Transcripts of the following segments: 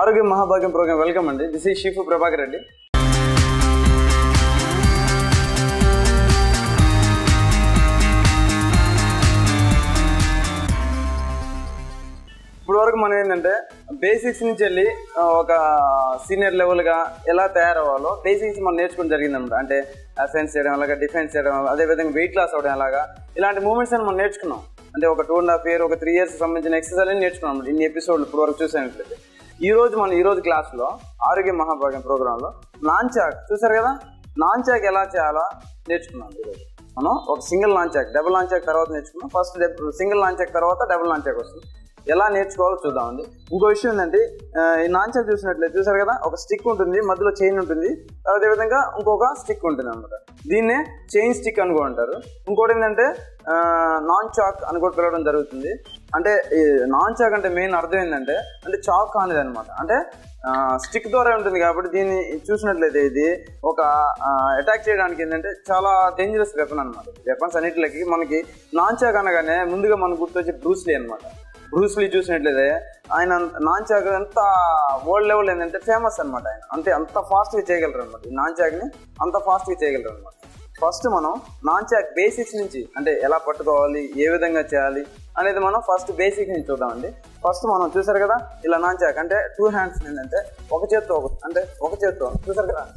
ఆరోగ్య మహాభాగ్యం programme welcome అండి దిస్ ఈ షీఫ్ ప్రభాకర్ రెడ్డి ఇప్పుడు వరకు మనం ఏంటంటే బేసిక్స్ నుంచి వెళ్ళి ఆ, ఒక సీనియర్ లెవెల్గా ఎలా తయారవ్వాలో బేసిక్స్ మనం నేర్చుకోవడం జరిగింది అనమాట అంటే అఫెన్స్ చేయడం అలాగా డిఫెన్స్ చేయడం అదేవిధంగా వెయిట్ లాస్ అవ్వడం ఎలాగా ఇలాంటి మూమెంట్స్ అని మనం నేర్చుకున్నాం అంటే ఒక టూ అండ్ హాఫ్ ఇయర్ ఒక త్రీ ఇయర్స్ సంబంధించిన ఎక్సర్సైజ్ అని నేర్చుకున్నాం అన్నమాట. ఇన్ని ఎపిసోడ్లు ఇప్పుడు వరకు చూసినట్లయితే ఈ రోజు మనం ఈ రోజు క్లాస్లో ఆరోగ్య మహాభాగ్యం ప్రోగ్రాంలో నాన్చాక్ చూసారు కదా నాన్చాక్ ఎలా చేయాలో నేర్చుకున్నాం ఈరోజు మనం ఒక సింగిల్ లాంచాక్ డబుల్ లాంచాక్ తర్వాత నేర్చుకున్నాం ఫస్ట్ సింగిల్ లాంచాక్ తర్వాత డబుల్ లాంచాక్ వస్తుంది ఎలా నేర్చుకోవాలో చూద్దామండి ఇంకో విషయం ఏంటంటే ఆ, ఈ నాంచాక్ చూసినట్లయితే చూసారు కదా ఒక స్టిక్ ఉంటుంది మధ్యలో చైన్ ఉంటుంది అదేవిధంగా ఇంకొక స్టిక్ ఉంటుంది అనమాట దీన్నే చైన్ స్టిక్ అని కూడా అంటారు ఇంకోటి ఏంటంటే నాన్ చాక్ అని కూడా పిలవడం జరుగుతుంది అంటే ఈ నాన్ చాక్ అంటే మెయిన్ అర్థం ఏంటంటే అంటే చాక్ అనేది అనమాట అంటే స్టిక్ ద్వారా ఉంటుంది కాబట్టి దీన్ని చూసినట్లయితే ఇది ఒక అటాక్ చేయడానికి ఏంటంటే చాలా డేంజరస్ వెపన్ అనమాట వెపన్స్ అన్నిటికి మనకి నాన్ చాక్ అనగానే ముందుగా మనకు గుర్తొచ్చే బ్రూస్లీ అనమాట బ్రూస్లీ చూసినట్లయితే ఆయన నాన్ చాక్ అంత వరల్డ్ లెవెల్ ఏంటంటే ఫేమస్ అనమాట ఆయన అంటే అంత ఫాస్ట్గా చేయగలరు అనమాట ఈ నాన్ చాక్ని అంత ఫాస్ట్గా చేయగలరు అనమాట ఫస్ట్ మనం నాన్ చాక్ బేసిక్స్ నుంచి అంటే ఎలా పట్టుకోవాలి ఏ విధంగా చేయాలి అనేది మనం ఫస్ట్ బేసిక్ నుంచి చూద్దామండి ఫస్ట్ మనం చూసారు కదా ఇలా నాన్ చాక్ అంటే టూ హ్యాండ్స్ ఏంటంటే ఒక చేత్తో ఒక అంటే ఒక చేత్తో చూసారు కదా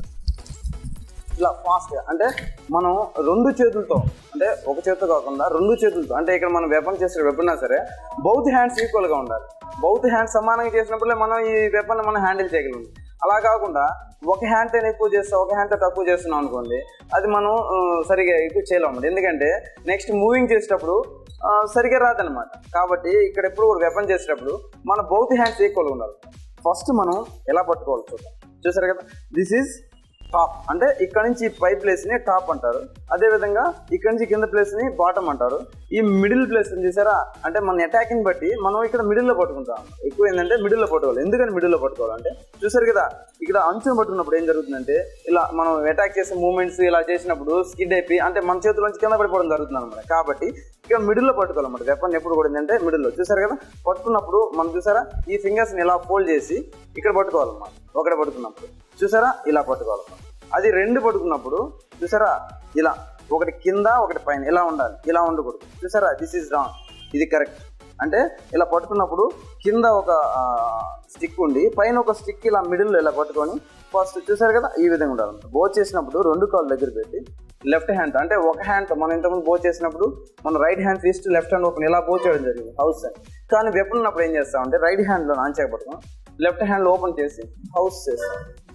ఇలా ఫాస్ట్ అంటే మనం రెండు చేతులతో అంటే ఒక చేతితో కాకుండా రెండు చేతులతో అంటే ఇక్కడ మనం వెపన్ చేసే వెపన్ సరే బౌత్ హ్యాండ్స్ ఈక్వల్గా ఉండాలి బౌత్ హ్యాండ్స్ సమానంగా చేసినప్పుడే మనం ఈ వెపన్ మనం హ్యాండిల్ చేయగలం అలా కాకుండా ఒక హ్యాండ్తో ఎక్కువ చేస్తా ఒక హ్యాండ్తో తక్కువ చేస్తున్నాం అనుకోండి అది మనం ఆ, సరిగా ఎక్కువ చేయలేము ఎందుకంటే నెక్స్ట్ మూవింగ్ చేసేటప్పుడు ఆ, సరిగా రాదనమాట కాబట్టి ఇక్కడ ఎప్పుడు కూడా వెపన్ చేసేటప్పుడు మన బౌత్ హ్యాండ్స్ ఈక్వల్గా ఉండాలి ఫస్ట్ మనం ఎలా పట్టుకోవాలి చూద్దాం చూసారు కదా దిస్ ఈజ్ టాప్ అంటే ఇక్కడ నుంచి పై ప్లేస్ ని టాప్ అంటారు అదే విధంగా ఇక్కడ నుంచి కింద ప్లేస్ ని బాటమ్ అంటారు ఈ మిడిల్ ప్లేస్ చూసారా అంటే మన అటాకింగ్ బట్టి మనం ఇక్కడ మిడిల్ లో పట్టుకుంటాం ఎక్కువ ఏంటంటే మిడిల్ లో పట్టుకోవాలి ఎందుకని మిడిల్ లో పట్టుకోవాలి అంటే చూసారు కదా ఇక్కడ అంచును పట్టుకున్నప్పుడు ఏం జరుగుతుందంటే ఇలా మనం అటాక్ చేసే మూమెంట్స్ ఇలా చేసినప్పుడు స్కిడ్ అయిపోయి అంటే మన చేతుల నుంచి కింద పడిపోవడం జరుగుతుంది అనమాట కాబట్టి ఇక్కడ మిడిల్ లో పట్టుకోవాలన్నమాట వెపన్ ఎప్పుడు కూడా ఏంటంటే మిడిల్ లో చూసారు కదా పట్టుకున్నప్పుడు మనం చూసారా ఈ ఫింగర్స్ ని ఇలా ఫోల్డ్ చేసి ఇక్కడ పట్టుకోవాలన్నమాట ఒకటే పట్టుకున్నప్పుడు చూసారా ఇలా పట్టుకోవాలన్నమాట అది రెండు పట్టుకున్నప్పుడు చూసారా ఇలా ఒకటి కింద ఒకటి పైన ఇలా ఉండాలి ఇలా ఉండకూడదు చూసారా దిస్ ఈజ్ రాంగ్ ఇది కరెక్ట్ అంటే ఇలా పట్టుకున్నప్పుడు కింద ఒక స్టిక్ ఉండి పైన ఒక స్టిక్ ఇలా మిడిల్లో ఇలా పట్టుకొని ఫస్ట్ చూసారు కదా ఈ విధంగా ఉండాలి బో చేసినప్పుడు రెండు కాళ్ళు దగ్గర పెట్టి లెఫ్ట్ హ్యాండ్ అంటే ఒక హ్యాండ్ మనం ఇంతకుముందు బో చేసినప్పుడు మన right hand fist left hand open ఇలా బో చేయడం జరిగింది హౌస్ అని కానీ వెపన్ ఉన్నప్పుడు ఏం చేస్తామంటే రైట్ హ్యాండ్లో నాంచాక పట్టుకుని లెఫ్ట్ హ్యాండ్ ఓపెన్ చేసి హౌస్ చేస్తాం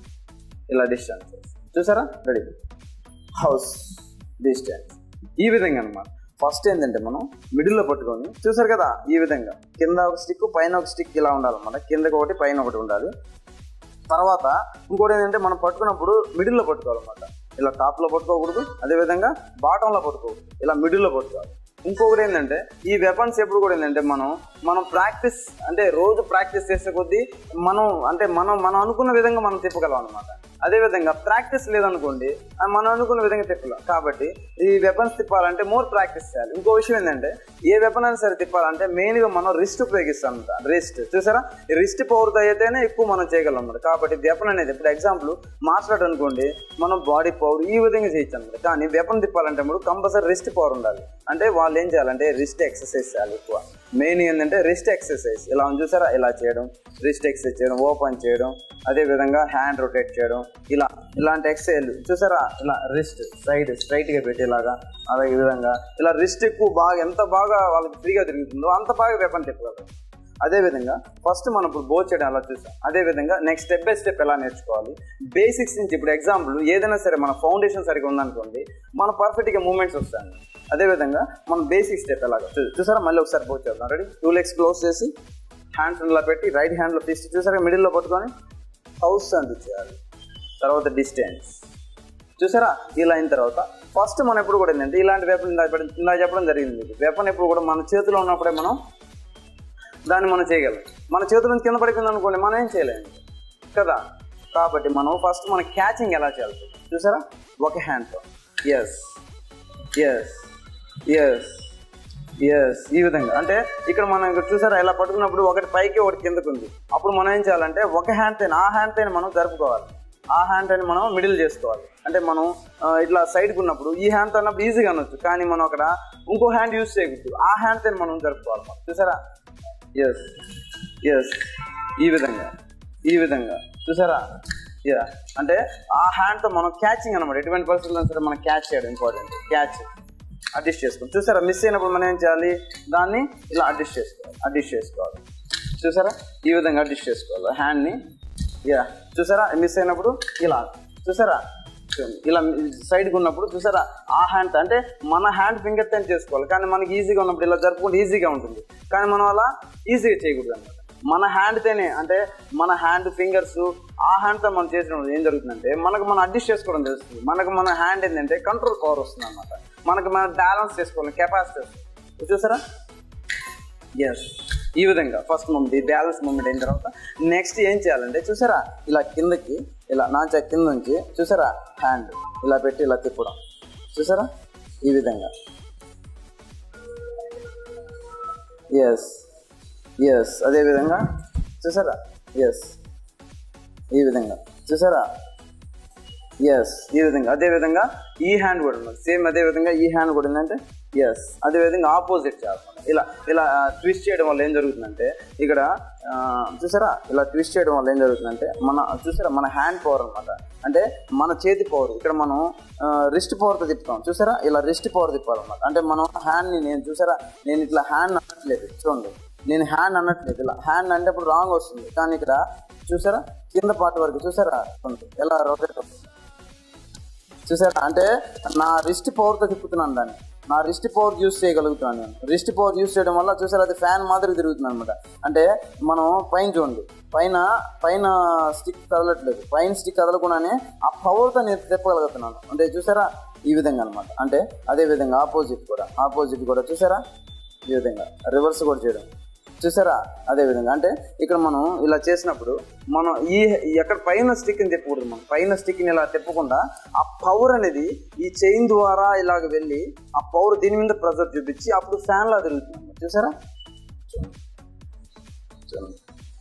ఇలా డిస్టెన్స్ చూసారా రెడీ హౌస్ డిస్టెన్స్ ఈ విధంగా అనమాట ఫస్ట్ ఏంటంటే మనం మిడిల్లో పట్టుకొని చూసారు కదా ఈ విధంగా కింద ఒక స్టిక్ పైన ఒక స్టిక్ ఇలా ఉండాలన్నమాట కిందకి ఒకటి పైన ఒకటి ఉండాలి తర్వాత ఇంకోటి ఏంటంటే మనం పట్టుకున్నప్పుడు మిడిల్లో పట్టుకోవాలన్నమాట ఇలా టాప్లో పట్టుకోకూడదు అదేవిధంగా బాటంలో పట్టుకోకూడదు ఇలా మిడిల్లో పట్టుకోవాలి ఇంకొకటి ఏంటంటే ఈ వెపన్స్ ఎప్పుడు కూడా ఏంటంటే మనం మనం ప్రాక్టీస్ అంటే రోజు ప్రాక్టీస్ చేసే కొద్దీ మనం అంటే మనం మనం అనుకున్న విధంగా మనం తిప్పగలం అనమాట అదేవిధంగా ప్రాక్టీస్ లేదనుకోండి ఆ మనం అనుకున్న విధంగా తిప్పలేం కాబట్టి ఈ వెపన్స్ తిప్పాలంటే మోర్ ప్రాక్టీస్ చేయాలి ఇంకో విషయం ఏంటంటే ఏ వెపన్ అయినా సరే తిప్పాలంటే మెయిన్గా మనం రిస్ట్ ఉపయోగిస్తాం అనమాట రిస్ట్ చూసారా ఈ రిస్ట్ పవర్తో అయితేనే ఎక్కువ మనం చేయగలం అనమాట కాబట్టి వెపన్ అనేది ఇప్పుడు ఎగ్జాంపుల్ మార్షల్ అనుకోండి మనం బాడీ పవర్ ఈ విధంగా చేయొచ్చు అనమాట కానీ వెపన్ తిప్పాలంటే ఇప్పుడు కంపల్సరీ రిస్ట్ పవర్ ఉండాలి అంటే వాళ్ళు ఏం చేయాలంటే రిస్ట్ ఎక్సర్సైజ్ చేయాలి ఎక్కువ మెయిన్ ఏంటంటే రిస్ట్ ఎక్సర్సైజ్ ఇలా ఉంది చూసారా ఇలా చేయడం రిస్ట్ ఎక్సర్సైజ్ చేయడం ఓపెన్ చేయడం అదే విధంగా హ్యాండ్ రొటేట్ చేయడం ఇలా ఇలాంటి ఎక్సర్సైజ్ చూసారా ఇలా రిస్ట్ సైడ్ స్ట్రైట్ గా పెట్టేలాగా అదే విధంగా ఇలా రిస్ట్ ఎక్కువ బాగా ఎంత బాగా వాళ్ళకి ఫ్రీగా తిరుగుతుందో అంత బాగా వెపన్ తిప్పగలరు అదే విధంగా ఫస్ట్ మనం ఇప్పుడు బో చేయడం అలా చూసాం అదే విధంగా నెక్స్ట్ స్టెప్ బై స్టెప్ ఎలా నేర్చుకోవాలి బేసిక్స్ నుంచి ఇప్పుడు ఎగ్జాంపుల్ ఏదైనా సరే మన ఫౌండేషన్ సరిగా ఉందనుకోండి మన పర్ఫెక్ట్గా మూమెంట్స్ వస్తాయి అదే విధంగా మన బేసిక్ స్టెప్ ఎలాగో చూ- చూసారా మళ్ళీ ఒకసారి బో చేద్దాం రెడీ టూ లెగ్స్ క్లోజ్ చేసి హ్యాండ్స్ ఇలా పెట్టి రైట్ హ్యాండ్లో ఫిస్ట్ చూసారా మిడిల్లో పట్టుకొని హౌస్ అంది చేయాలి తర్వాత డిస్టెన్స్ చూసారా ఇలా అయిన తర్వాత ఫస్ట్ మనం ఎప్పుడు కూడా ఏంటంటే ఇలాంటి వెపన్ ఇందా ఇందా చెప్పడం జరిగింది మీకు వెపన్ ఎప్పుడు కూడా మన చేతిలో ఉన్నప్పుడే మనం దాన్ని మనం చేయగలం మన చేతుల నుంచి కింద పడిపోయింది అనుకోండి మనం ఏం చేయలేము కదా కాబట్టి మనం ఫస్ట్ మన క్యాచింగ్ ఎలా చేయాలి చూసారా ఒక హ్యాండ్తో ఎస్ ఎస్ ఎస్ ఎస్ ఈ విధంగా అంటే ఇక్కడ మనం ఇక్కడ చూసారా ఇలా పట్టుకున్నప్పుడు ఒకటి పైకి ఒకటి కిందకు ఉంది అప్పుడు మనం ఏం చేయాలంటే ఒక హ్యాండ్ తోని ఆ హ్యాండ్ తోని మనం జరుపుకోవాలి ఆ హ్యాండ్ తోని మనం మిడిల్ చేసుకోవాలి అంటే మనం ఆ, ఇట్లా సైడ్కి ఉన్నప్పుడు ఈ హ్యాండ్ తో అన్నప్పుడు ఈజీగా అనొచ్చు కానీ మనం అక్కడ ఇంకో హ్యాండ్ యూస్ చేయకూడదు ఆ హ్యాండ్ తోని మనం జరుపుకోవాలి మనం. చూసారా ఎస్ ఎస్ ఈ విధంగా ఈ విధంగా చూసారా యా అంటే ఆ హ్యాండ్తో మనం క్యాచింగ్ అనమాట ఎటువంటి పరిస్థితుల్లో సరే మనం క్యాచ్ చేయడం ఇంపార్టెంట్ క్యాచ్ అడ్జస్ట్ చేసుకోవాలి చూసారా మిస్ అయినప్పుడు మనం ఏం చేయాలి దాన్ని ఇలా అడ్జస్ట్ చేసుకోవాలి అడ్జస్ట్ చేసుకోవాలి చూసారా ఈ విధంగా అడ్జస్ట్ చేసుకోవాలి హ్యాండ్ని యా చూసారా మిస్ అయినప్పుడు ఇలా చూసారా చూడండి. ఇలా సైడ్కి ఉన్నప్పుడు చూసారా ఆ హ్యాండ్ అంటే మన హ్యాండ్ ఫింగర్ తో చేసుకోవాలి కానీ మనకి ఈజీగా ఉన్నప్పుడు ఇలా జరుపుకుంటే ఈజీగా ఉంటుంది కానీ మనం అలా ఈజీగా చేయకూడదు అనమాట మన హ్యాండ్ తోనే అంటే మన హ్యాండ్ ఫింగర్స్ ఆ హ్యాండ్ తో మనం చేసినప్పుడు ఏం జరుగుతుందంటే మనకు మనం అడ్జస్ట్ చేసుకోవడం తెలుస్తుంది మనకు మన హ్యాండ్ ఏంటంటే కంట్రోల్ పవర్ వస్తుంది అనమాట మనకు మనం బ్యాలెన్స్ చేసుకోవాలి కెపాసిటీ వస్తుంది చూసారా ఎస్ ఈ విధంగా ఫస్ట్ మూమెంట్ ఈ బ్యాలెన్స్ మూమెంట్ అయిన తర్వాత నెక్స్ట్ ఏం చేయాలంటే చూసారా ఇలా కిందకి ఇలా నాచా కింద నుంచి చూసారా హ్యాండ్ ఇలా పెట్టి ఇలా తిప్పడం చూసారా ఈ విధంగా ఎస్ ఎస్ అదే విధంగా చూసారా ఎస్ ఈ విధంగా చూసారా ఎస్ ఈ విధంగా అదే విధంగా ఈ హ్యాండ్ కూడా ఉన్నది సేమ్ అదే విధంగా ఈ హ్యాండ్ కూడా ఉందంటే ఎస్ అదే విధంగా ఆపోజిట్ చేయాలన్నమాట ఇలా ఇలా ట్విస్ట్ చేయడం వల్ల ఏం జరుగుతుందంటే ఇక్కడ ఆ, చూసారా ఇలా ట్విస్ట్ చేయడం వల్ల ఏం జరుగుతుందంటే మన చూసారా మన హ్యాండ్ పవర్ అనమాట అంటే మన చేతి పవర్ ఇక్కడ మనం రిస్ట్ పవర్తో తిప్పుతాం చూసారా ఇలా రిస్ట్ పవర్ తిప్పాలన్నమాట అంటే మనం హ్యాండ్ని నేను చూసారా నేను ఇట్లా హ్యాండ్ అనట్లేదు చూడండి నేను హ్యాండ్ అనట్లేదు ఇలా హ్యాండ్ అంటే ఇప్పుడు రాంగ్ వస్తుంది కానీ ఇక్కడ చూసారా కింద పార్ట్ వరకు చూసారా చూడండి, ఎలా రొటేట్ అవుతుంది చూసారా అంటే నా రిస్ట్ పవర్తో తిప్పుతున్నాను దాన్ని నా రిస్ట్ పవర్ యూస్ చేయగలుగుతాను నేను రిస్ట్ పవర్ యూస్ చేయడం వల్ల చూసారా అది ఫ్యాన్ మాదిరి తిరుగుతుంది అనమాట అంటే మనం పైన చూడండి పైన పైన స్టిక్ కదలట్లేదు పైన స్టిక్ కదలకుండానే ఆ పవర్తో నేను తిప్పగలుగుతున్నాను అంటే చూసారా ఈ విధంగా అనమాట అంటే అదే విధంగా ఆపోజిట్ కూడా ఆపోజిట్ కూడా చూసారా ఈ విధంగా రివర్స్ కూడా చేయడం చూసారా అదే విధంగా అంటే ఇక్కడ మనం ఇలా చేసినప్పుడు మనం ఈ ఎక్కడ పైన స్టిక్ని తిప్పకూడదు మనం పైన స్టిక్ని ఇలా తిప్పకుండా ఆ పవర్ అనేది ఈ చైన్ ద్వారా ఇలాగ వెళ్ళి ఆ పవర్ దీని మీద ప్రెజర్ చూపించి అప్పుడు ఫ్యాన్ లా తిరుగుతుంది చూసారా చూడండి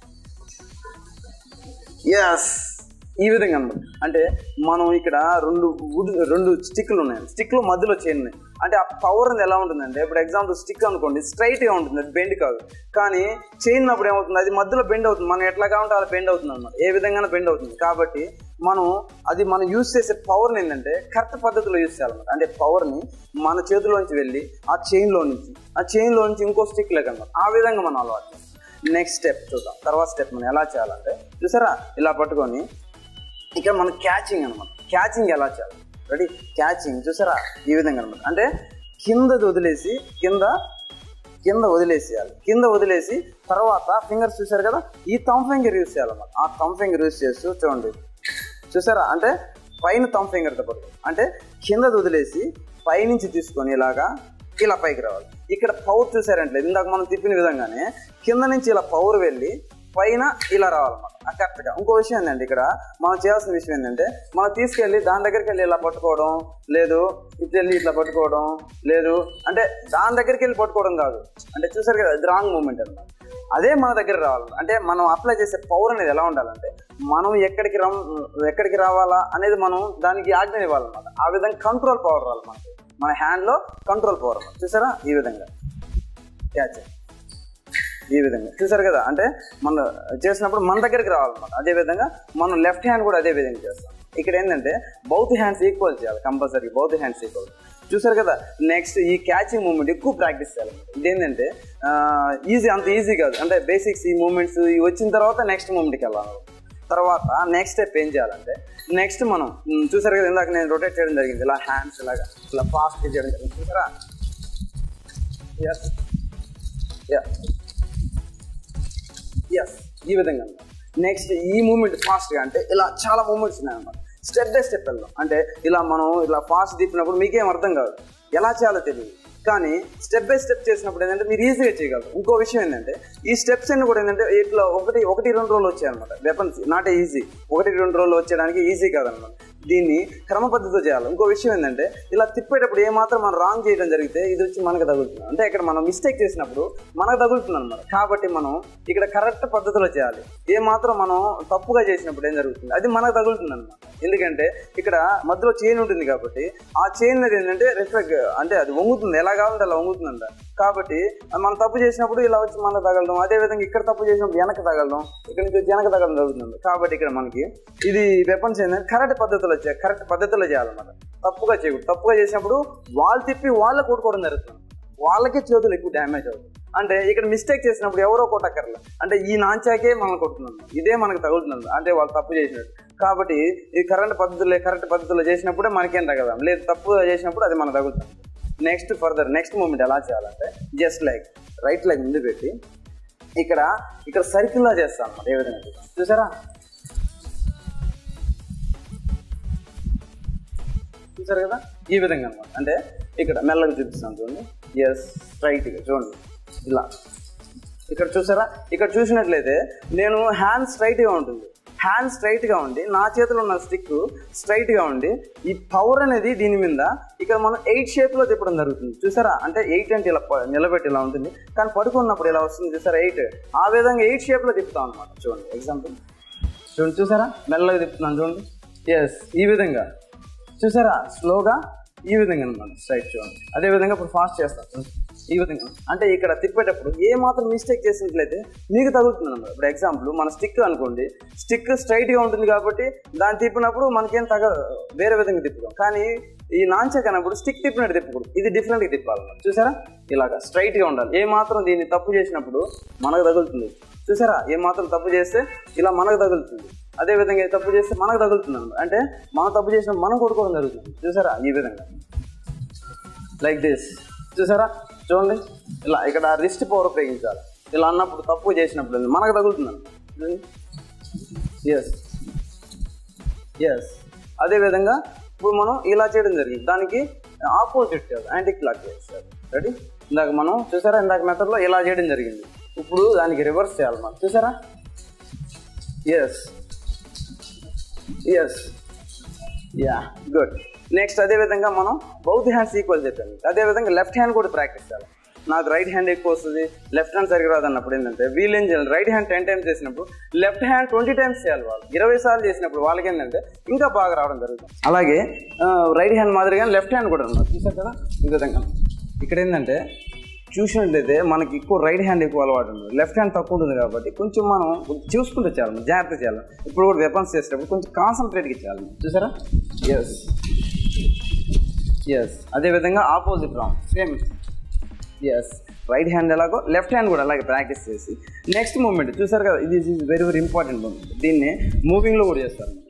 ఎస్ ఈ విధంగా అనమాట అంటే మనం ఇక్కడ రెండు వుడ్ రెండు స్టిక్లు ఉన్నాయి స్టిక్లు మధ్యలో చైన్ ఉన్నాయి అంటే ఆ పవర్ అనేది ఎలా ఉంటుందంటే ఇప్పుడు ఎగ్జాంపుల్ స్టిక్ అనుకోండి స్ట్రైట్గా ఉంటుంది అది బెండ్ కాదు కానీ చైన్ అప్పుడు ఏమవుతుంది అది మధ్యలో బెండ్ అవుతుంది మనం ఎట్లా కావాలంటే అలా బెండ్ అవుతుంది అనమాట ఏ విధంగా బెండ్ అవుతుంది కాబట్టి మనం అది మనం యూజ్ చేసే పవర్ని ఏంటంటే కరెక్ట్ పద్ధతిలో యూజ్ చేయాలన్నమాట అంటే పవర్ని మన చేతిలోంచి వెళ్ళి ఆ చైన్లో నుంచి ఆ చైన్లో నుంచి ఇంకో స్టిక్ లేక అనమాట ఆ విధంగా మనం అలవాటు చేస్తాం. నెక్స్ట్ స్టెప్ చూద్దాం తర్వాత స్టెప్ మనం ఎలా చేయాలంటే చూసారా ఇలా పట్టుకొని ఇక మన క్యాచింగ్ అనమాట క్యాచింగ్ ఎలా చేయాలి రెడీ క్యాచింగ్ చూసారా ఈ విధంగా అనమాట అంటే కిందది వదిలేసి కింద కింద వదిలేసేయాలి కింద వదిలేసి తర్వాత ఫింగర్స్ చూసారు కదా ఈ థమ్ ఫింగర్ యూస్ చేయాలన్నమాట ఆ థమ్ ఫింగర్ యూస్ చేస్తూ చూడండి చూసారా అంటే పైన థమ్ ఫింగర్తో పట్టు అంటే కిందది వదిలేసి పైనుంచి తీసుకొని ఇలాగా ఇలా పైకి రావాలి ఇక్కడ పవర్ చూసారంటే ఇందాక మనం తిప్పిన విధంగానే కింద నుంచి ఇలా పవర్ వెళ్ళి పైన ఇలా రావాలన్నమాట కరెక్ట్గా ఇంకో విషయం ఏంటంటే ఇక్కడ మనం చేయాల్సిన విషయం ఏంటంటే మనం తీసుకెళ్ళి దాని దగ్గరికి వెళ్ళి ఇలా పట్టుకోవడం లేదు ఇటు వెళ్ళి ఇట్లా పట్టుకోవడం లేదు అంటే దాని దగ్గరికి వెళ్ళి పట్టుకోవడం కాదు అంటే చూసారు కదా ఇది రాంగ్ మూమెంట్ అన్నమాట అదే మన దగ్గర రావాలి అంటే మనం అప్లై చేసే పవర్ అనేది ఎలా ఉండాలంటే మనం ఎక్కడికి రా ఎక్కడికి రావాలా అనేది మనం దానికి ఆజ్ఞ ఇవ్వాలన్నమాట ఆ విధంగా కంట్రోల్ పవర్ రావాలి మనకి మన హ్యాండ్లో కంట్రోల్ పవర్ అన్నమాట చూసారా ఈ విధంగా క్యాచ్ ఈ విధంగా చూసారు కదా అంటే మన చేసినప్పుడు మన దగ్గరికి రావాలన్నమాట అదే విధంగా మనం లెఫ్ట్ హ్యాండ్ కూడా అదే విధంగా చేస్తాం ఇక్కడ ఏంటంటే బౌత్ హ్యాండ్స్ ఈక్వల్ చేయాలి కంపల్సరీ బౌత్ హ్యాండ్స్ ఈక్వల్ చూసారు కదా నెక్స్ట్ ఈ క్యాచింగ్ మూమెంట్ ఎక్కువ ప్రాక్టీస్ చేయాలి ఇదేంటంటే ఈజీ అంత ఈజీ కాదు అంటే బేసిక్స్ ఈ మూమెంట్స్ ఇవి వచ్చిన తర్వాత నెక్స్ట్ మూమెంట్కి వెళ్ళాలి తర్వాత నెక్స్ట్ స్టెప్ ఏం చేయాలంటే నెక్స్ట్ మనం మ్, చూసారు కదా ఇందాక నేను రొటేట్ చేయడం జరిగింది ఇలా హ్యాండ్స్ ఇలాగా ఇలా ఫాస్ట్ చేయడం జరిగింది చూసారా ఎస్ యా ఎస్ ఈ విధంగా నెక్స్ట్ ఈ మూమెంట్ ఫాస్ట్గా అంటే ఇలా చాలా మూమెంట్స్ ఉన్నాయి అనమాట స్టెప్ బై స్టెప్ వెళ్దాం అంటే ఇలా మనం ఇలా ఫాస్ట్ తిప్పినప్పుడు మీకేం అర్థం కాదు ఎలా చేయాలో తెలియదు కానీ స్టెప్ బై స్టెప్ చేసినప్పుడు ఏంటంటే మీరు ఈజీగా చేయగలరు ఇంకో విషయం ఏంటంటే ఈ స్టెప్స్ అన్ని కూడా ఏంటంటే ఇట్లా ఒకటి ఒకటి రెండు రోజులు వచ్చాయన్నమాట వెపన్స్ నాట్ ఈజీ ఒకటి రెండు రోజులు వచ్చేయడానికి ఈజీ కాదనమాట దీన్ని క్రమ పద్ధతితో చేయాలి ఇంకో విషయం ఏంటంటే ఇలా తిప్పేటప్పుడు ఏ మాత్రం మనం రాంగ్ చేయడం జరిగితే ఇది వచ్చి మనకు తగులుతుంది అంటే ఇక్కడ మనం మిస్టేక్ చేసినప్పుడు మనకు తగులుతుంది అనమాట కాబట్టి మనం ఇక్కడ కరెక్ట్ పద్ధతిలో చేయాలి ఏ మాత్రం మనం తప్పుగా చేసినప్పుడు ఏం జరుగుతుంది అది మనకు తగులుతుంది అనమాట ఎందుకంటే ఇక్కడ మధ్యలో చైన్ ఉంటుంది కాబట్టి ఆ చైన్ అనేది ఏంటంటే రిఫ్లెక్ట్ అంటే అది వంగుతుంది ఎలా కావాలంటే అలా వంగుతుందంట కాబట్టి మనం తప్పు చేసినప్పుడు ఇలా వచ్చి మనకు తగలడం అదే విధంగా ఇక్కడ తప్పు చేసినప్పుడు వెనక తగలడం ఇక్కడ నుంచి వచ్చి వెనక తగలడం జరుగుతుంది కాబట్టి ఇక్కడ మనకి ఇది వెపన్స్ ఏంటంటే కరెక్ట్ పద్ధతిలో చే కరెక్ట్ పద్ధతిలో చేయాలన్నమాట తప్పుగా చేయకూడదు తప్పుగా చేసినప్పుడు వాళ్ళు తిప్పి వాళ్ళ కొట్టుకోవడం జరుగుతుంది వాళ్ళకే చేతులు ఎక్కువ డ్యామేజ్ అవుతుంది అంటే ఇక్కడ మిస్టేక్ చేసినప్పుడు ఎవరో కొట్టక్కర్లే అంటే ఈ నాంచాకే మనం కొడుతున్నాం ఇదే మనకు తగులుతుంది అంటే వాళ్ళు తప్పు చేసినట్టు కాబట్టి ఇది కరెంట్ పద్ధతిలో కరెక్ట్ పద్ధతిలో చేసినప్పుడే మనకేం తగదాం లేదు తప్పు చేసినప్పుడు అది మనకు తగులుతుంది నెక్స్ట్ ఫర్దర్ నెక్స్ట్ మూమెంట్ ఎలా చేయాలంటే జస్ట్ లైక్ రైట్ లైక్ ముందు పెట్టి ఇక్కడ ఇక్కడ సర్కిల్లా చేస్తాం అన్నమాట ఏ విధంగా చూద్దాం. చూసారా చూసారు కదా ఈ విధంగా అనమాట అంటే ఇక్కడ మెల్లగా చూపిస్తాను చూడండి ఎస్ స్ట్రైట్గా చూడండి ఇలా ఇక్కడ చూసారా ఇక్కడ చూసినట్లయితే నేను హ్యాండ్ స్ట్రైట్గా ఉంటుంది హ్యాండ్ స్ట్రైట్గా ఉండి నా చేతిలో ఉన్న స్టిక్ స్ట్రైట్గా ఉండి ఈ పవర్ అనేది దీని మీద ఇక్కడ మనం ఎయిట్ షేప్లో తిప్పడం జరుగుతుంది చూసారా అంటే ఎయిట్ అంటే ఇలా ప- నిలబెట్టి ఇలా ఉంటుంది కానీ పడుకున్నప్పుడు ఇలా వస్తుంది చూసారా ఎయిట్ ఆ విధంగా ఎయిట్ షేప్లో తిప్పుతాం అనమాట చూడండి ఎగ్జాంపుల్ చూడండి చూసారా మెల్లగా తిప్పుతున్నాను చూడండి ఎస్ ఈ విధంగా చూసారా స్లోగా ఈ విధంగా అనమాట స్ట్రైట్ చూడండి అదే విధంగా ఇప్పుడు ఫాస్ట్ చేస్తాను ఈ విధంగా అంటే ఇక్కడ తిప్పేటప్పుడు ఏ మాత్రం మిస్టేక్ చేసినట్లయితే మీకు తగులుతుంది అనమాట ఇప్పుడు ఎగ్జాంపుల్ మన స్టిక్ అనుకోండి స్టిక్ స్ట్రైట్గా ఉంటుంది కాబట్టి దాన్ని తిప్పినప్పుడు మనకేం తగ వేరే విధంగా తిప్పుతాం కానీ ఈ నాంచక్ అన్నప్పుడు స్టిక్ తిప్పినట్టు తిప్పకూడదు ఇది డిఫరెంట్గా తిప్పాలన్నమాట చూసారా ఇలాగా స్ట్రైట్గా ఉండాలి ఏ మాత్రం దీన్ని తప్పు చేసినప్పుడు మనకు తగులుతుంది చూసారా ఏ మాత్రం తప్పు చేస్తే ఇలా మనకు తగులుతుంది అదే విధంగా ఏ తప్పు చేస్తే మనకు తగులుతుంది అన్నమాట అంటే మనం తప్పు చేసిన మనం కొట్టుకోవడం జరుగుతుంది చూసారా ఈ విధంగా లైక్ దిస్ చూసారా చూడండి ఇలా ఇక్కడ రిస్ట్ పవర్ ఉపయోగించాలి ఇలా అన్నప్పుడు తప్పు చేసినప్పుడు మనకు తగులుతుంది ఎస్ ఎస్ అదే విధంగా ఇప్పుడు మనం ఇలా చేయడం జరిగింది దానికి ఆపోజిట్ చేయాలి యాంటీ క్లాక్ చేయాలి రెడీ ఇందాక మనం చూసారా ఇందాక మెథడ్లో ఇలా చేయడం జరిగింది ఇప్పుడు దానికి రివర్స్ చేయాలి మనం చూసారా yes yes yeah good next అదే విధంగా మనం బౌత్ హ్యాండ్స్ ఈక్వల్ చెప్పాను అదే విధంగా లెఫ్ట్ హ్యాండ్ కూడా ప్రాక్టీస్ చేయాలి నాకు రైట్ హ్యాండ్ ఎక్కువ వస్తుంది లెఫ్ట్ హ్యాండ్ సరిగ్గా రాదు అన్నప్పుడు ఏంటంటే వీళ్ళు ఏం చేయాలి రైట్ హ్యాండ్ టెన్ టైమ్స్ చేసినప్పుడు లెఫ్ట్ హ్యాండ్ ట్వంటీ టైమ్స్ చేయాలి వాళ్ళు ఇరవై సార్లు చేసినప్పుడు వాళ్ళకి ఏంటంటే ఇంకా బాగా రావడం జరుగుతుంది అలాగే రైట్ హ్యాండ్ మాదిరిగా లెఫ్ట్ హ్యాండ్ కూడా ఉన్నారు చూసారు కదా ఈ విధంగా ఇక్కడ ఏంటంటే చూసినట్లయితే మనకి ఎక్కువ రైట్ హ్యాండ్ ఎక్కువ అలవాటు ఉంది లెఫ్ట్ హ్యాండ్ తక్కువ ఉంటుంది కాబట్టి కొంచెం మనం చూసుకుంటూ చేయాలి జాగ్రత్త చేయాలి ఇప్పుడు కూడా వెపన్స్ చేసేటప్పుడు కొంచెం కాన్సన్ట్రేట్గా చేయాలి చూసారా ఎస్ ఎస్ అదేవిధంగా opposite wrong same yes right hand ఎలాగో లెఫ్ట్ హ్యాండ్ కూడా అలాగే ప్రాక్టీస్ చేసి నెక్స్ట్ మూమెంట్ చూసారు కదా ఇది వెరీ వెరీ ఇంపార్టెంట్ మూమెంట్ దీన్ని మూవింగ్లో కూడా చేస్తారు